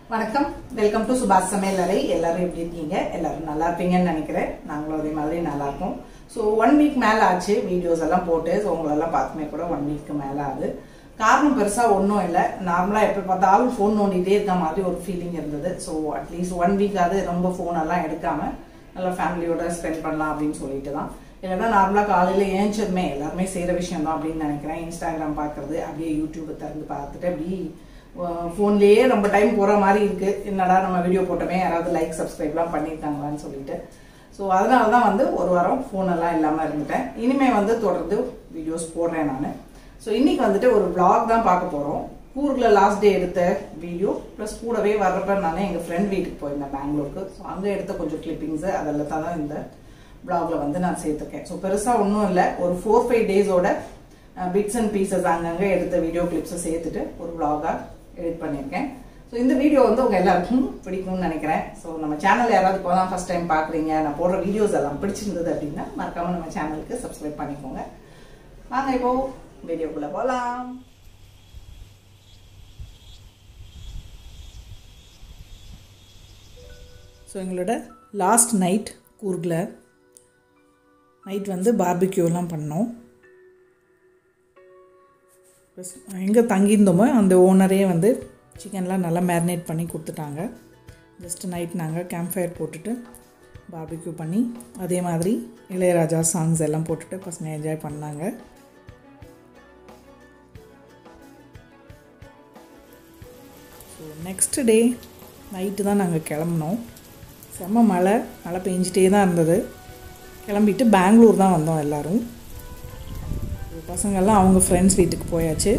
வணக்கம் welcome to சுபாஷ் சமையலறை எல்லாரும் எப்படி இருக்கீங்க எல்லாரும் நல்லா இருப்பீங்கன்னு நினைக்கிறேன் நாங்களும் அதே மாதிரி நல்லா இருக்கோம் ஸோ ஒன் வீக் மேலே ஆச்சு வீடியோஸ் எல்லாம் போட்டு ஸோ உங்களெல்லாம் பார்த்துமே கூட ஒன் வீக்கு மேலே ஆகுது காரணம் பெருசாக ஒன்றும் இல்லை நார்மலாக எப்போ பார்த்தாலும் ஃபோன் நோண்டிகிட்டே இருக்க மாதிரி ஒரு ஃபீலிங் இருந்தது ஸோ அட்லீஸ்ட் ஒன் வீக்காவது ரொம்ப ஃபோனெல்லாம் எடுக்காமல் நல்லா ஃபேமிலியோட ஸ்பெண்ட் பண்ணலாம் அப்படின்னு சொல்லிட்டு தான் இல்லைன்னா நார்மலாக காலையில் ஏஞ்சதுமே எல்லாருமே செய்கிற விஷயம் தான் அப்படின்னு நினைக்கிறேன் இன்ஸ்டாகிராம் பார்க்குறது அப்படியே யூடியூப்பை திறந்து பார்த்துட்டு அப்படியே ஃபோன்லேயே ரொம்ப டைம் போகிற மாதிரி இருக்குது என்னடா நம்ம வீடியோ போட்டோமே யாராவது லைக் சப்ஸ்கிரைப்லாம் பண்ணியிருக்காங்களான்னு சொல்லிட்டு ஸோ அதனால தான் வந்து ஒரு வாரம் ஃபோனெல்லாம் இல்லாமல் இருந்துட்டேன் இனிமேல் வந்து தொடர்ந்து வீடியோஸ் போடுறேன் நான் ஸோ இன்னைக்கு வந்துட்டு ஒரு vlog தான் பார்க்க போகிறோம் கூர்கில் லாஸ்ட் டே எடுத்த வீடியோ ப்ளஸ் கூடவே வர்றப்ப நான் எங்கள் ஃப்ரெண்ட் வீட்டுக்கு போயிருந்தேன் பெங்களூருக்கு ஸோ அங்கே எடுத்த கொஞ்சம் கிளிப்பிங்ஸு அதெல்லாம் தான் இந்த vlogல வந்து நான் சேர்த்துருக்கேன் ஸோ பெருசாக ஒன்றும் இல்லை ஒரு ஃபோர் ஃபைவ் டேஸோட பிட்ஸ் அண்ட் பீசஸ் அங்கங்கே எடுத்த வீடியோ கிளிப்ஸை சேர்த்துட்டு ஒரு vlog-ஆ எடிட் பண்ணியிருக்கேன் ஸோ இந்த வீடியோ வந்து உங்கள் எல்லாருக்கும் பிடிக்கும்னு நினைக்கிறேன் ஸோ நம்ம சேனல் யாராவது இப்போ தான் ஃபஸ்ட் டைம் பார்க்குறீங்க நான் போடுற வீடியோஸ் எல்லாம் பிடிச்சிருந்தது அப்படின்னா மறக்காமல் நம்ம சேனலுக்கு சப்ஸ்கிரைப் பண்ணிக்கோங்க வாங்க இப்போ வீடியோக்குள்ளே போகலாம் ஸோ எங்களோட லாஸ்ட் நைட் கூர்கில் நைட் வந்து பார்பிக்யூலாம் பண்ணோம் ப்ளஸ் எங்கே தங்கியிருந்தோமோ அந்த ஓனரே வந்து சிக்கன்லாம் நல்லா மேரினேட் பண்ணி கொடுத்துட்டாங்க ஜஸ்ட் நைட் நாங்கள் கேம்ப் ஃபயர் போட்டுட்டு பார்பிக்யூ பண்ணி அதே மாதிரி இளையராஜா சாங்ஸ் எல்லாம் போட்டுட்டு பசங்க என்ஜாய் பண்ணாங்க ஸோ நெக்ஸ்ட் டே நைட்டு தான் நாங்கள் கிளம்புனோம் செம்ம மழை மழை பெஞ்சிட்டே தான் இருந்தது கிளம்பிட்டு பெங்களூர் தான் வந்தோம் எல்லோரும் பசங்கள்லாம் அவங்க ஃப்ரெண்ட்ஸ் வீட்டுக்கு போயாச்சு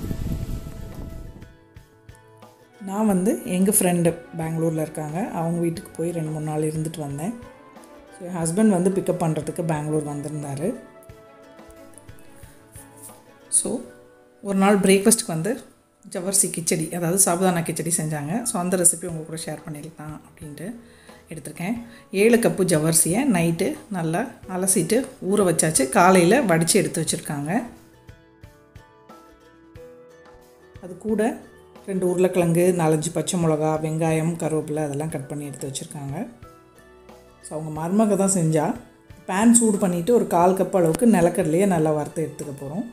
நான் வந்து எங்கள் ஃப்ரெண்டு பெங்களூரில் இருக்காங்க அவங்க வீட்டுக்கு போய் ரெண்டு மூணு நாள் இருந்துட்டு வந்தேன் ஸோ என் ஹஸ்பண்ட் வந்து பிக்கப் பண்ணுறதுக்கு பெங்களூர் வந்திருந்தார் ஸோ ஒரு நாள் பிரேக்ஃபாஸ்ட்டுக்கு வந்து ஜவர்சி கிச்சடி அதாவது சாபுதானா கிச்சடி செஞ்சாங்க ஸோ அந்த ரெசிபி உங்கள் கூட ஷேர் பண்ணியிருக்கலாம் அப்படின்ட்டு எடுத்திருக்கேன் ஏழு கப்பு ஜவர்சியை நைட்டு நல்லா அலசிட்டு ஊற வச்சாச்சு காலையில் வடித்து எடுத்து வச்சுருக்காங்க அது கூட ரெண்டு உருளைக்கிழங்கு நாலஞ்சு பச்சை மிளகா வெங்காயம் கருவேப்பிலை அதெல்லாம் கட் பண்ணி எடுத்து வச்சுருக்காங்க ஸோ அவங்க மருமக தான் செஞ்சால் பேன் சூடு பண்ணிவிட்டு ஒரு கால் கப் அளவுக்கு நிலக்கடலையே நல்லா வறுத்து எடுத்துக்க போகிறோம்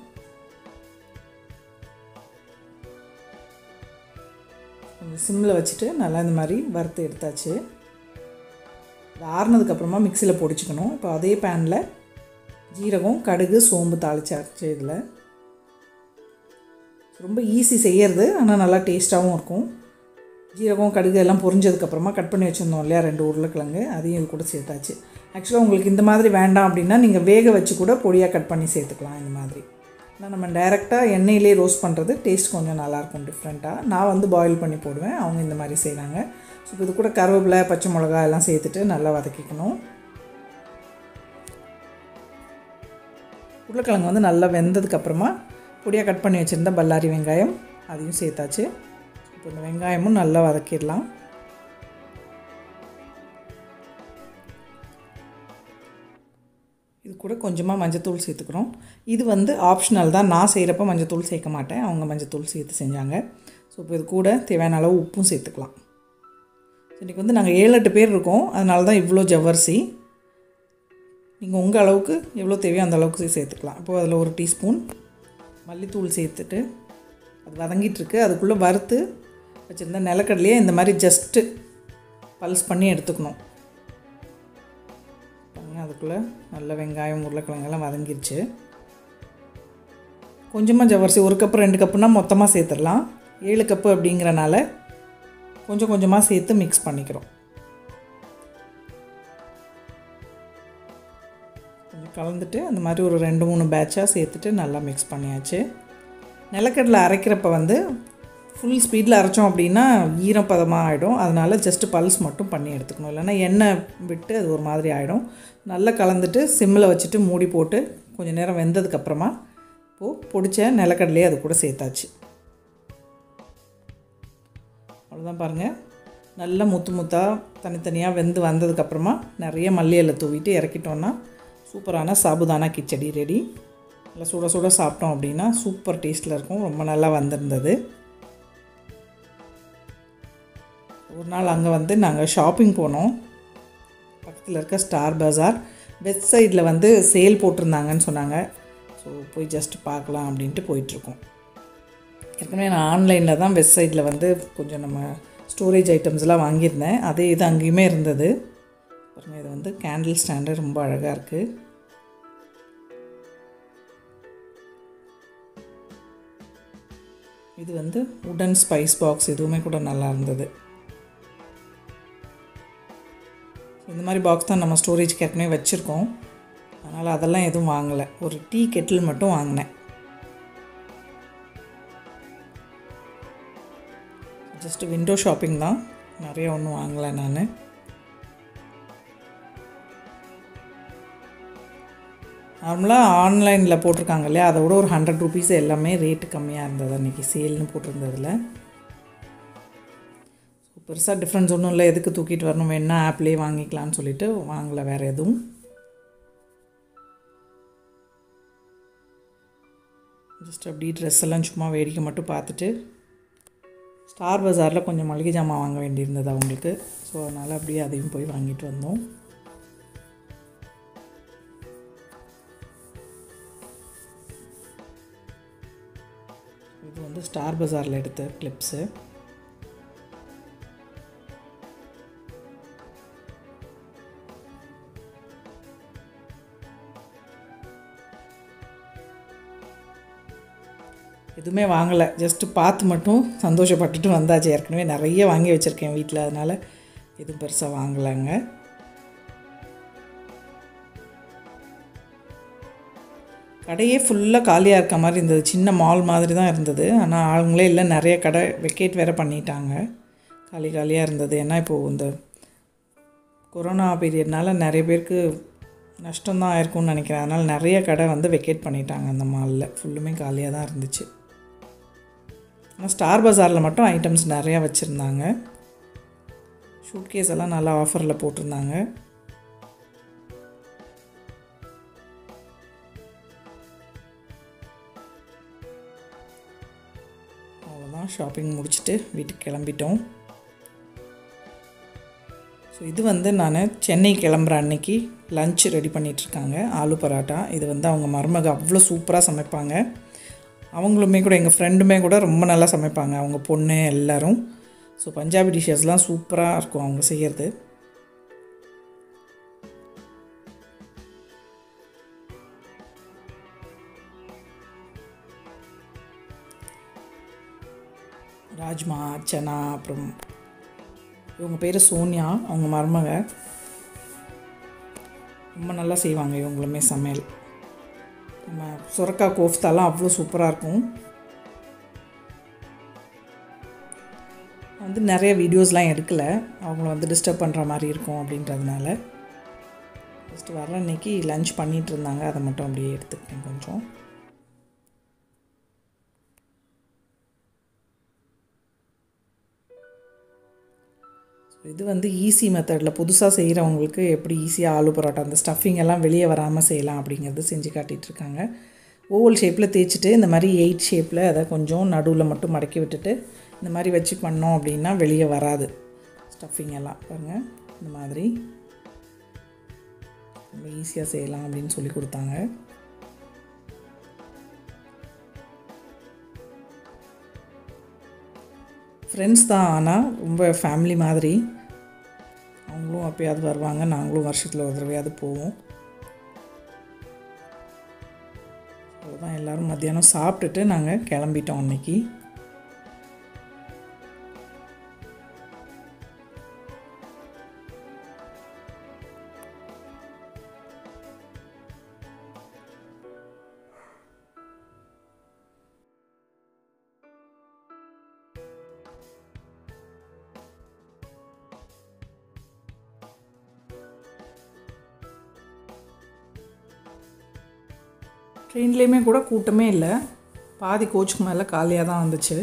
கொஞ்சம் சிம்மில் வச்சுட்டு நல்லா இந்த மாதிரி வறுத்து எடுத்தாச்சு அது ஆறுனதுக்கப்புறமா மிக்சியில் பொடிச்சுக்கணும் இப்போ அதே பேனில் ஜீரகம் கடுகு சோம்பு தாளிச்சாச்சு இதில் ரொம்ப ஈஸி செய்யறது ஆனால் நல்லா டேஸ்ட்டாகவும் இருக்கும் ஜீரகம் கடுகு எல்லாம் பொரிஞ்சதுக்கப்புறமா கட் பண்ணி வச்சுருந்தோம் இல்லையா ரெண்டு உருளைக்கிழங்கு அதையும் இது கூட சேர்த்தாச்சு ஆக்சுவலாக உங்களுக்கு இந்த மாதிரி வேண்டாம் அப்படின்னா நீங்கள் வேக வச்சு கூட பொடியாக கட் பண்ணி சேர்த்துக்கலாம் இந்த மாதிரி ஆனால் நம்ம டைரெக்டாக எண்ணெயிலே ரோஸ்ட் பண்ணுறது டேஸ்ட் கொஞ்சம் நல்லாயிருக்கும் டிஃப்ரெண்ட்டாக நான் வந்து பாயில் பண்ணி போடுவேன் அவங்க இந்த மாதிரி செய்கிறாங்க ஸோ இப்போ இது கூட கருவேப்பிலை பச்சை மிளகா எல்லாம் சேர்த்துட்டு நல்லா வதக்கிக்கணும் உருளைக்கிழங்கு வந்து நல்லா வெந்ததுக்கப்புறமா பொடியாக கட் பண்ணி வச்சுருந்த பல்லாரி வெங்காயம் அதையும் சேர்த்தாச்சு இப்போ இந்த வெங்காயமும் நல்லா வதக்கிடலாம் இது கூட கொஞ்சமாக மஞ்சத்தூள் சேர்த்துக்கிறோம் இது வந்து ஆப்ஷனல் தான் நான் செய்கிறப்ப மஞ்சத்தூள் சேர்க்க மாட்டேன் அவங்க மஞ்சத்தூள் சேர்த்து செஞ்சாங்க ஸோ இப்போ இது கூட தேவையான அளவு உப்பும் சேர்த்துக்கலாம் இன்றைக்கி வந்து நாங்கள் ஏழு எட்டு பேர் இருக்கோம் அதனால தான் இவ்வளோ ஜவ்வரிசி நீங்கள் உங்கள் அளவுக்கு எவ்வளோ தேவையோ அந்த அளவுக்கு சேர்த்துக்கலாம் இப்போது அதில் ஒரு டீஸ்பூன் மல்லித்தூள் சேர்த்துட்டு அது வதங்கிட்டுருக்கு அதுக்குள்ளே வறுத்து வச்சுருந்த நிலக்கடலையே இந்த மாதிரி ஜஸ்ட்டு பல்ஸ் பண்ணி எடுத்துக்கணும் பாருங்கள் அதுக்குள்ளே நல்ல வெங்காயம் உருளைக்கிழங்கெல்லாம் வதங்கிருச்சு கொஞ்சமாக ஜவ்வரிசி ஒரு கப்பு ரெண்டு கப்புனா மொத்தமாக சேர்த்துடலாம் ஏழு கப்பு அப்படிங்கிறனால கொஞ்சம் கொஞ்சமாக சேர்த்து மிக்ஸ் பண்ணிக்கிறோம் கொஞ்சம் கலந்துட்டு அந்த மாதிரி ஒரு ரெண்டு மூணு பேட்சாக சேர்த்துட்டு நல்லா மிக்ஸ் பண்ணியாச்சு நிலக்கடலை அரைக்கிறப்ப வந்து ஃபுல் ஸ்பீடில் அரைச்சோம் அப்படின்னா ஈரப்பதமாக ஆகிடும் அதனால் ஜஸ்ட்டு பல்ஸ் மட்டும் பண்ணி எடுத்துக்கணும் இல்லைன்னா எண்ணெய் விட்டு அது ஒரு மாதிரி ஆகிடும் நல்லா கலந்துட்டு சிம்மில் வச்சுட்டு மூடி போட்டு கொஞ்சம் நேரம் வெந்ததுக்கப்புறமா இப்போது பொடிச்ச நிலக்கடலையே அது கூட சேர்த்தாச்சு அவ்வளோதான் பாருங்கள் நல்லா முத்து முத்தாக தனித்தனியாக வெந்து வந்ததுக்கப்புறமா நிறைய மல்லி இலை தூவிட்டு இறக்கிட்டோன்னா சூப்பரான சாபுதானா கிச்சடி ரெடி நல்லா சுட சுட சாப்பிட்டோம் அப்படின்னா சூப்பர் டேஸ்ட்டில் இருக்கும் ரொம்ப நல்லா வந்திருந்தது ஒரு நாள் அங்கே வந்து நாங்கள் ஷாப்பிங் போனோம் பக்கத்தில் இருக்க ஸ்டார் பஜார் வெஸ்ட் சைடில் வந்து சேல் போட்டிருந்தாங்கன்னு சொன்னாங்க ஸோ போய் ஜஸ்ட் பார்க்கலாம் அப்படின்ட்டு போயிட்டுருக்கோம் ஏற்கனவே நான் ஆன்லைனில் தான் வெஸ்ட் சைடில் வந்து கொஞ்சம் நம்ம ஸ்டோரேஜ் ஐட்டம்ஸ்லாம் வாங்கியிருந்தேன் அதே இது அங்கேயுமே இருந்தது பாருங்க இது வந்து கேண்டில் ஸ்டாண்டு ரொம்ப அழகாக இருக்குது இது வந்து உடன் ஸ்பைஸ் பாக்ஸ் இதுவுமே கூட நல்லா இருந்தது இந்த மாதிரி பாக்ஸ் தான் நம்ம ஸ்டோரேஜ்க்கு ஏற்கனவே வச்சுருக்கோம் அதனால் அதெல்லாம் எதுவும் வாங்கலை ஒரு டீ கெட்டில் மட்டும் வாங்கினேன் ஜஸ்ட் விண்டோ ஷாப்பிங் தான் நிறைய ஒன்றும் வாங்கலை நான் நார்மலாக ஆன்லைனில் போட்டிருக்காங்க இல்லையா அதை விட ஒரு ஹண்ட்ரட் ருபீஸ் எல்லாமே ரேட்டு கம்மியாக இருந்தது அன்றைக்கி சேல்னு போட்டிருந்ததில் பெருசாக டிஃப்ரென்ஸ் ஒன்றும் இல்லை எதுக்கு தூக்கிட்டு வரணும் வேணா ஆப்லேயே வாங்கிக்கலாம்னு சொல்லிட்டு வாங்கலை வேறு எதுவும் ஜஸ்ட் அப்படி ட்ரெஸ் எல்லாம் சும்மா வேடிக்கை மட்டும் பார்த்துட்டு ஸ்டார் பஜாரில் கொஞ்சம் மளிகை ஜாமான் வாங்க வேண்டியிருந்தது அவங்களுக்கு ஸோ அதனால் அப்படியே அதையும் போய் வாங்கிட்டு வந்தோம் இது வந்து ஸ்டார் பஜாரில் எடுத்த கிளிப்ஸு எதுவுமே வாங்கலை ஜஸ்ட்டு பார்த்து மட்டும் சந்தோஷப்பட்டுட்டு வந்தாச்சு ஏற்கனவே நிறைய வாங்கி வச்சுருக்கேன் வீட்டில் அதனால் எதுவும் பெருசாக வாங்கலைங்க கடையே ஃபுல்லாக காலியாக இருக்க மாதிரி இருந்தது சின்ன மால் மாதிரி தான் இருந்தது ஆனால் ஆளுங்களே இல்லை நிறைய கடை வெக்கேட் வேறு பண்ணிட்டாங்க காலி காலியாக இருந்தது ஏன்னா இப்போது இந்த கொரோனா பீரியட்னால நிறைய பேருக்கு நஷ்டம்தான் ஆயிருக்கும்னு நினைக்கிறேன் அதனால் நிறைய கடை வந்து வெக்கேட் பண்ணிட்டாங்க அந்த மாலில் ஃபுல்லுமே காலியாக தான் இருந்துச்சு ஆனால் ஸ்டார் பஜாரில் மட்டும் ஐட்டம்ஸ் நிறையா வச்சுருந்தாங்க ஷூட்கேஸ் எல்லாம் நல்லா ஆஃபரில் போட்டிருந்தாங்க அவ்வளோதான் ஷாப்பிங் முடிச்சுட்டு வீட்டுக்கு கிளம்பிட்டோம் ஸோ இது வந்து நான் சென்னை கிளம்புற அன்னைக்கு லஞ்ச் ரெடி பண்ணிகிட்ருக்காங்க ஆலு பரோட்டா இது வந்து அவங்க மருமக அவ்வளோ சூப்பராக சமைப்பாங்க அவங்களுமே கூட எங்கள் ஃப்ரெண்டுமே கூட ரொம்ப நல்லா சமைப்பாங்க அவங்க பொண்ணு எல்லோரும் ஸோ பஞ்சாபி டிஷ்ஷஸ்லாம் சூப்பராக இருக்கும் அவங்க செய்கிறது ராஜ்மா சனா அப்புறம் இவங்க பேர் சோனியா அவங்க மருமக ரொம்ப நல்லா செய்வாங்க இவங்களுமே சமையல் நம்ம சுரக்கா கோஃப்தாலாம் அவ்வளோ சூப்பராக இருக்கும் வந்து நிறைய வீடியோஸ்லாம் எடுக்கலை அவங்கள வந்து டிஸ்டர்ப் பண்ணுற மாதிரி இருக்கும் அப்படின்றதுனால ஃபஸ்ட்டு வர அன்னைக்கு லஞ்ச் பண்ணிகிட்டு இருந்தாங்க அதை மட்டும் அப்படியே எடுத்துக்கிட்டேன் கொஞ்சம் இது வந்து ஈஸி மெத்தடில் புதுசாக செய்கிறவங்களுக்கு எப்படி ஈஸியாக ஆலு பரோட்டா அந்த ஸ்டஃபிங் எல்லாம் வெளியே வராமல் செய்யலாம் அப்படிங்கிறது செஞ்சு காட்டிகிட்ருக்காங்க ஓவல் ஷேப்பில் தேய்ச்சிட்டு இந்த மாதிரி எயிட் ஷேப்பில் அதை கொஞ்சம் நடுவில் மட்டும் மடக்கி விட்டுட்டு இந்த மாதிரி வச்சு பண்ணோம் அப்படின்னா வெளியே வராது ஸ்டஃபிங் எல்லாம் பாருங்கள் இந்த மாதிரி ரொம்ப ஈஸியாக செய்யலாம் அப்படின்னு சொல்லி கொடுத்தாங்க ஃப்ரெண்ட்ஸ் தான் ஆனால் ரொம்ப ஃபேமிலி மாதிரி அவங்களும் அப்பயாவது வருவாங்க நாங்களும் வருஷத்தில் ஒரு தடவையாவது போவோம் அவ்வளோதான் எல்லோரும் மத்தியானம் சாப்பிட்டுட்டு நாங்கள் கிளம்பிட்டோம் அன்னைக்கு ட்ரெயின்லேயுமே கூட கூட்டமே இல்லை பாதி கோச்சுக்கு மேலே காலியாக தான் வந்துச்சு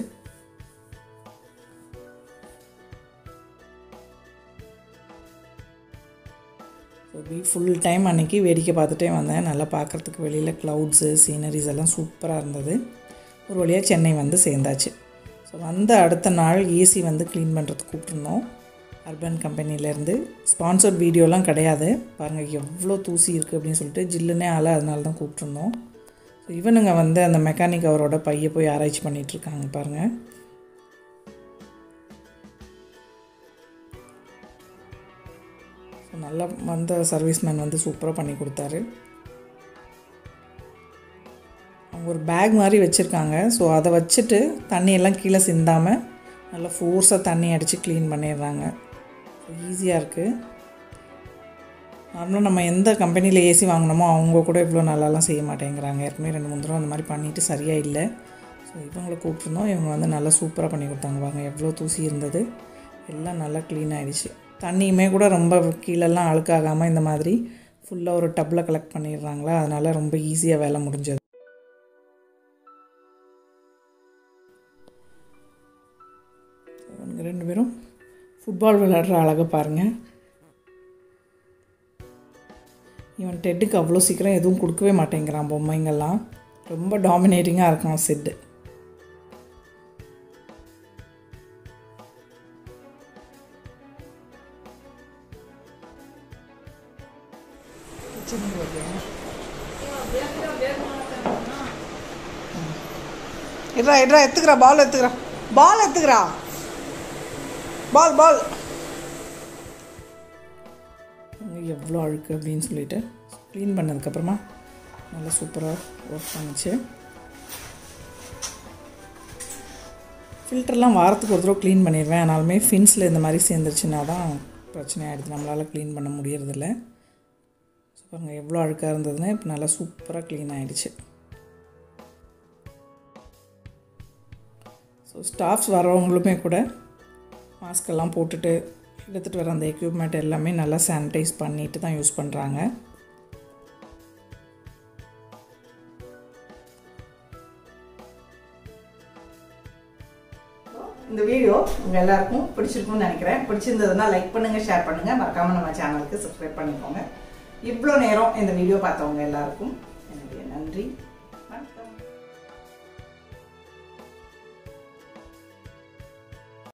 அப்படி ஃபுல் டைம் அன்றைக்கி வேடிக்கை பார்த்துட்டே வந்தேன் நல்லா பார்க்குறதுக்கு வெளியில் க்ளவுட்ஸு சீனரிஸ் எல்லாம் சூப்பராக இருந்தது ஒரு வழியாக சென்னை வந்து சேர்ந்தாச்சு ஸோ வந்த அடுத்த நாள் ஏசி வந்து க்ளீன் பண்ணுறதுக்கு கூப்பிட்ருந்தோம் அர்பன் கம்பெனிலேருந்து ஸ்பான்சர்ட் வீடியோலாம் கிடையாது பாருங்கள் எவ்வளோ தூசி இருக்குது அப்படின்னு சொல்லிட்டு ஜில்லுனே ஆள அதனால தான் கூப்பிட்ருந்தோம் ஸோ இவனுங்க வந்து அந்த மெக்கானிக் அவரோட பையை போய் ஆராய்ச்சி பண்ணிகிட்ருக்காங்க பாருங்கள் ஸோ நல்லா வந்த சர்வீஸ்மேன் வந்து சூப்பராக பண்ணி கொடுத்தாரு அவங்க ஒரு பேக் மாதிரி வச்சுருக்காங்க ஸோ அதை வச்சுட்டு தண்ணியெல்லாம் கீழே சிந்தாமல் நல்லா ஃபோர்ஸாக தண்ணி அடித்து க்ளீன் பண்ணிடுறாங்க ஸோ ஈஸியாக இருக்குது நார்மலாக நம்ம எந்த கம்பெனியில் ஏசி வாங்கினோமோ அவங்க கூட இவ்வளோ நல்லாலாம் செய்ய மாட்டேங்கிறாங்க ஏற்கனவே ரெண்டு மூணு தடவை அந்த மாதிரி பண்ணிவிட்டு சரியாக இல்லை ஸோ இவங்களை கூப்பிட்ருந்தோம் இவங்க வந்து நல்லா சூப்பராக பண்ணி கொடுத்தாங்க பாருங்க எவ்வளோ தூசி இருந்தது எல்லாம் நல்லா க்ளீன் ஆகிடுச்சு தண்ணியுமே கூட ரொம்ப கீழெல்லாம் அழுக்காகாமல் இந்த மாதிரி ஃபுல்லாக ஒரு டப்பில் கலெக்ட் பண்ணிடுறாங்களா அதனால் ரொம்ப ஈஸியாக வேலை முடிஞ்சது இவங்க ரெண்டு பேரும் ஃபுட்பால் விளையாடுற அழகை பாருங்கள் இவன் டெட்டுக்கு அவ்வளோ சீக்கிரம் எதுவும் கொடுக்கவே மாட்டேங்கிறான் பொம்மைங்கெல்லாம் ரொம்ப டாமினேட்டிங்காக இருக்கான் செட்டு இட்ரா இட்ரா எத்துக்கிறா பால் எத்துக்கிறா பால் எத்துக்கிறா பால் பால் எவ்வளோ அழுக்கு அப்படின்னு சொல்லிட்டு க்ளீன் பண்ணதுக்கப்புறமா நல்லா சூப்பராக ஒர்க் பண்ணிச்சு ஃபில்டர்லாம் வாரத்துக்கு ஒரு தடவை க்ளீன் பண்ணிடுவேன் ஆனாலுமே ஃபின்ஸில் இந்த மாதிரி சேர்ந்துருச்சுன்னா தான் பிரச்சனை ஆகிடுது நம்மளால் க்ளீன் பண்ண முடியறதில்ல ஸோ பாருங்கள் எவ்வளோ அழுக்காக இருந்ததுன்னு இப்போ நல்லா சூப்பராக க்ளீன் ஆகிடுச்சு ஸோ ஸ்டாஃப்ஸ் வரவங்களுமே கூட மாஸ்கெல்லாம் போட்டுட்டு எடுத்துகிட்டு வர அந்த எக்யூப்மெண்ட் எல்லாமே நல்லா சானிடைஸ் பண்ணிட்டு தான் யூஸ் பண்ணுறாங்க இந்த வீடியோ உங்கள் எல்லாருக்கும் பிடிச்சிருக்கும்னு நினைக்கிறேன் பிடிச்சிருந்ததுன்னா லைக் பண்ணுங்கள் ஷேர் பண்ணுங்கள் மறக்காமல் நம்ம சேனலுக்கு சப்ஸ்கிரைப் பண்ணிக்கோங்க இவ்வளோ நேரம் இந்த வீடியோ பார்த்தவங்க எல்லாருக்கும் என்னுடைய நன்றி